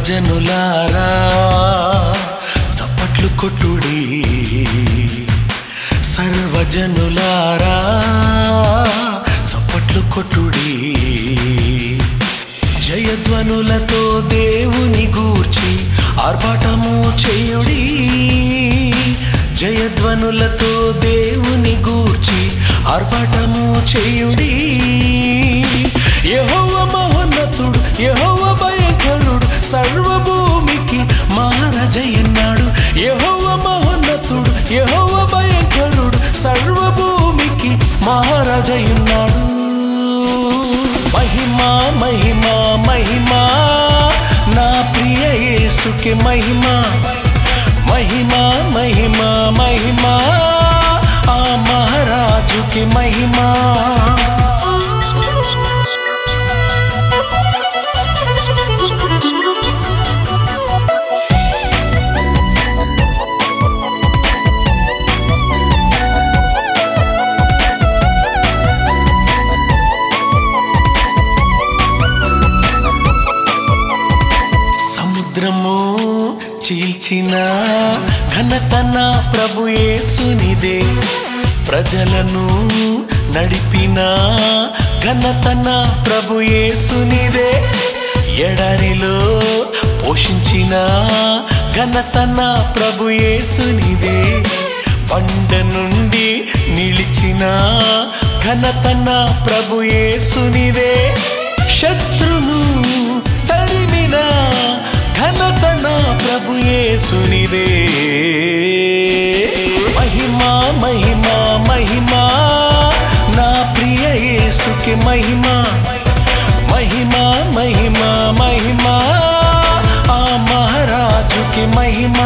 సర్వజనులారా చప్పట్లు కొట్టుడి సర్వజనులారా చప్పట్లు కొట్టుడి జయధ్వనులతో దేవుని గూర్చి ఆర్భాటము చేయుడి జయధ్వనులతో దేవుని గూర్చి ఆర్భాటము చేయుడి యెహోవ మహోన్నతుడు యెహోవ భయంకరుడు సర్వభూమికి మహారాజయ్యన్నాడు యెహోవ మహోన్నతుడు యెహోవ భయంకరుడు సర్వభూమికి మహారాజయ్యన్నాడు మహిమా మహిమా మహిమా నా ప్రియ యేసుకి మహిమా మహిమా మహిమా మహిమా ఆ మహారాజుకి మహిమా సముద్రము చీల్చిన ఘనతన ప్రభు యేసునిదే ప్రజలను నడిపిన ఘనతన ప్రభు యేసునిదే ఎడరిలో పోషించిన ఘనతన ప్రభు యేసునిదే బండ నుండి నిలిచిన ఘనతన ప్రభు యేసునిదే శత్రును తరిమిన ఘనతన ప్రభు యేసునిదే మహిమా మహిమా మహిమా నా ప్రియ యేసుకి మహిమా మహిమా మహిమా మహిమా ఆ మహారాజుకి మహిమా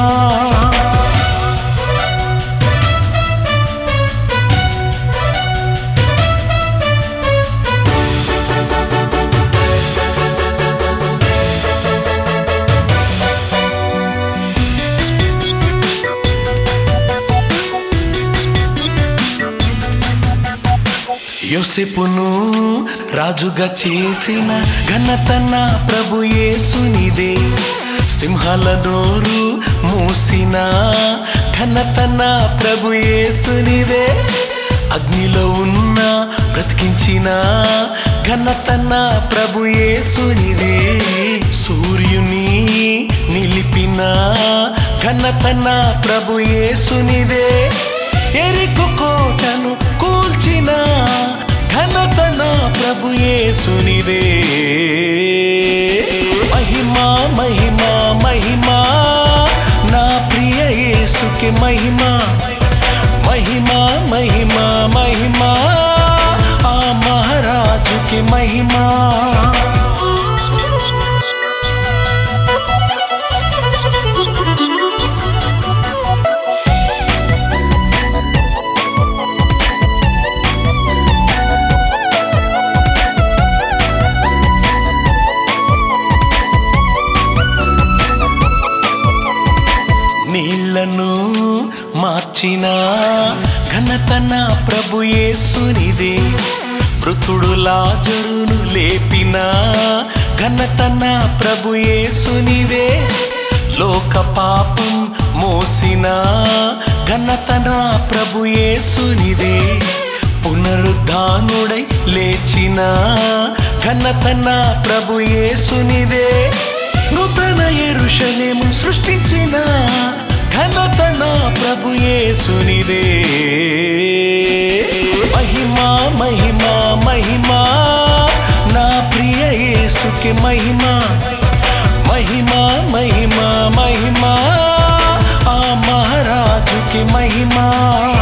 యోసెపును రాజుగా చేసిన ఘనతన ప్రభు యేసునిదే సింహాల నోరు మూసిన ఘనతన ప్రభు యేసునిదే అగ్నిలో ఉన్న బ్రతికించిన ఘనతన ప్రభు యేసునిదే సూర్యుని నిలిపిన ఘనతన ప్రభు యేసునిదే ఎరికు కోటను కూల్చిన ఘనతన ప్రభు యేసునిదే మహిమా మహిమా మహిమా నా ప్రియ యేసుకి మహిమా మహిమా మహిమా మహిమా ఆ మహారాజుకి మహిమా నీళ్లను మార్చిన ఘనతన ప్రభు యేసునిదే మృతుడు లాజరును లేపిన ఘనతన ప్రభు యేసునిదే లోక పాపం మోసిన ఘనతన ప్రభు యేసునిదే పునరుద్ధానుడై లేచిన ఘనతన ప్రభు యేసునిదే నూతన ఎరుషలేము సృష్టించిన ఘనతన ప్రభు యేసునిదే మహిమా మహిమా మహిమా నా ప్రియ యేసుకి మహిమా మహిమా మహిమా మహిమా ఆ మహారాజుకి మహిమా